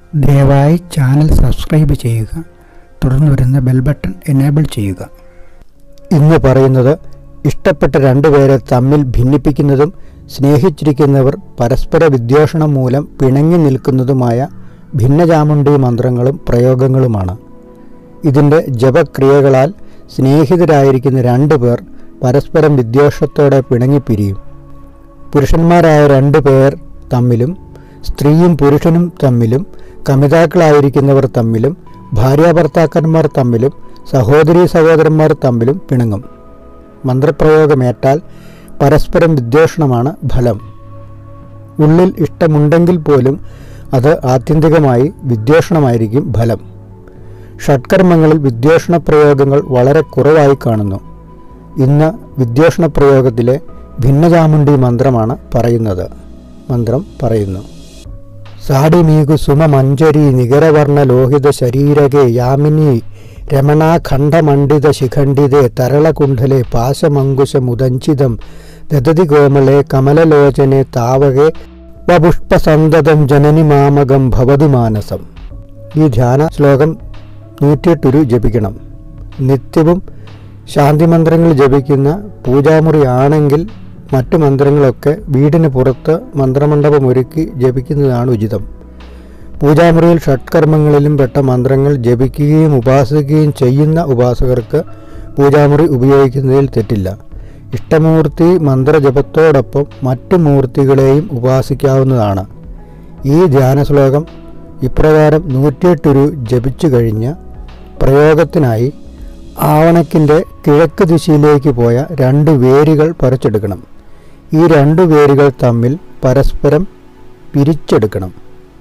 ദയവായി channel subscribe ചെയ്യുക തുടർന്ന് വരുന്ന ബെൽ ബട്ടൺ എനേബിൾ ചെയ്യുക ഇന്ന് പറയുന്നത് ഇഷ്ടപ്പെട്ട രണ്ടുപേരെ തമ്മിൽ ഭിന്നിപ്പിക്കുന്നതും സ്നേഹിച്ചിരിക്കുന്നവർ പരസ്പര വിദ്വേഷണം മൂലം പിണങ്ങി നിൽക്കുന്നതുമായ ഭിന്നചാമുണ്ഡി മന്ത്രങ്ങളും പ്രയോഗങ്ങളുമാണ് ഇതിൻ്റെ ജപക്രിയകളാൽ സ്നേഹിതരായിരിക്കുന്ന രണ്ടു പേർ പരസ്പരം വിദ്വേഷത്തോടെ പിണങ്ങിപ്പിരിയും പുരുഷന്മാരായ രണ്ടു പേർ തമ്മിലും സ്ത്രീയും പുരുഷനും തമ്മിലും കമിതാക്കളായിരിക്കുന്നവർ തമ്മിലും ഭാര്യാഭർത്താക്കന്മാർ തമ്മിലും സഹോദരീ സഹോദരന്മാർ തമ്മിലും പിണങ്ങും മന്ത്രപ്രയോഗമേറ്റാൽ പരസ്പരം വിദ്വേഷണമാണ് ഫലം ഉള്ളിൽ ഇഷ്ടമുണ്ടെങ്കിൽ പോലും അത് ആത്യന്തികമായി വിദ്വേഷണമായിരിക്കും ഫലം ഷഡ്കർമ്മങ്ങളിൽ വിദ്വേഷണ പ്രയോഗങ്ങൾ വളരെ കുറവായി കാണുന്നു ഇന്ന് വിദ്വേഷണ പ്രയോഗത്തിലെ ഭിന്നചാമുണ്ഡി മന്ത്രമാണ് പറയുന്നത് മന്ത്രം പറയുന്നു സാഡിമീകു സുമ മഞ്ജരി നികരവർണ്ണ ലോഹിത ശരീരകെ യാമിനി രമണാഖണ്ഡമണ്ഡിത ശിഖണ്ഡിതേ തരളകുണ്ഠലെ പാശമങ്കുശമുദഞ്ചിതം ദദതി കോമളെ കമലലോചനെ താവകെ വപുഷ്പസന്തതം ജനനി മാമകം ഭവതി മാനസം ഈ ധ്യാന ശ്ലോകം നൂറ്റിയെട്ടൊരു ജപിക്കണം നിത്യവും ശാന്തിമന്ത്രങ്ങൾ ജപിക്കുന്ന പൂജാമുറി ആണെങ്കിൽ മറ്റു മന്ത്രങ്ങളൊക്കെ വീടിന് പുറത്ത് മന്ത്രമണ്ഡപം ഒരുക്കി ജപിക്കുന്നതാണ് ഉചിതം പൂജാമുറിയിൽ ഷഡ്കർമ്മങ്ങളിലും പെട്ട മന്ത്രങ്ങൾ ജപിക്കുകയും ഉപാസിക്കുകയും ചെയ്യുന്ന ഉപാസകർക്ക് പൂജാമുറി ഉപയോഗിക്കുന്നതിൽ തെറ്റില്ല ഇഷ്ടമൂർത്തി മന്ത്രജപത്തോടൊപ്പം മറ്റു മൂർത്തികളെയും ഉപാസിക്കാവുന്നതാണ് ഈ ധ്യാന ശ്ലോകം ഇപ്രകാരം നൂറ്റിയെട്ടൊരു ജപിച്ചു കഴിഞ്ഞ് പ്രയോഗത്തിനായി ആവണക്കിൻ്റെ കിഴക്ക് ദിശയിലേക്ക് പോയ രണ്ട് വേരുകൾ പറിച്ചെടുക്കണം ഈ രണ്ട് വേരുകൾ തമ്മിൽ പരസ്പരം പിരിച്ചെടുക്കണം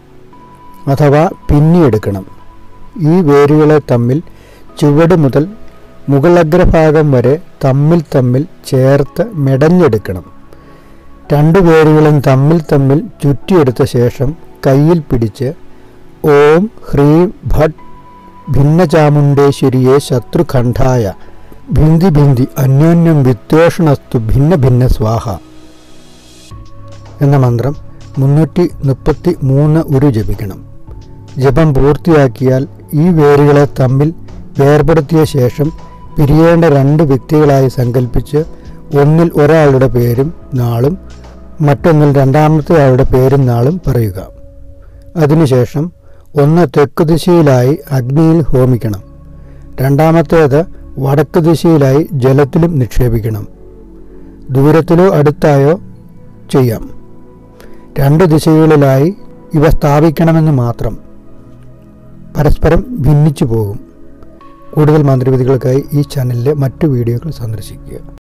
അഥവാ പിന്നിയെടുക്കണം ഈ വേരുകളെ തമ്മിൽ ചുവട് മുതൽ മുകളഗ്രഭാഗം വരെ തമ്മിൽ തമ്മിൽ ചേർത്ത് മെടഞ്ഞെടുക്കണം രണ്ടു വേരുകളും തമ്മിൽ തമ്മിൽ ചുറ്റിയെടുത്ത ശേഷം കയ്യിൽ പിടിച്ച് ഓം ഹ്രീം ഭട്ട് ഭിന്നചാമുണ്ടേശ്വരിയെ ശത്രുഖണ്ഡായ ഭിന്തി ഭിന്തി അന്യോന്യം വിദ്വേഷണസ്തു ഭിന്ന ഭിന്ന സ്വാഹ എന്ന മന്ത്രം മുന്നൂറ്റി മുപ്പത്തി മൂന്ന് ഉരു ജപിക്കണം ജപം പൂർത്തിയാക്കിയാൽ ഈ വേരുകളെ തമ്മിൽ വേർപെടുത്തിയ ശേഷം പിരിയേണ്ട രണ്ട് വ്യക്തികളായി സങ്കല്പിച്ച് ഒന്നിൽ ഒരാളുടെ പേരും നാളും മറ്റൊന്നിൽ രണ്ടാമത്തെ ആളുടെ പേരും നാളും പറയുക അതിനുശേഷം ഒന്ന് തെക്ക് ദിശയിലായി അഗ്നിയിൽ ഹോമിക്കണം രണ്ടാമത്തേത് വടക്ക് ദിശയിലായി ജലത്തിലും നിക്ഷേപിക്കണം ദൂരത്തിലോ അടുത്തായോ ചെയ്യാം രണ്ട് ദിശകളിലായി ഇവ സ്ഥാപിക്കണമെന്ന് മാത്രം പരസ്പരം ഭിന്നിച്ചു പോകും കൂടുതൽ മന്ത്രവിധികൾക്കായി ഈ ചാനലിലെ മറ്റു വീഡിയോകൾ സന്ദർശിക്കുക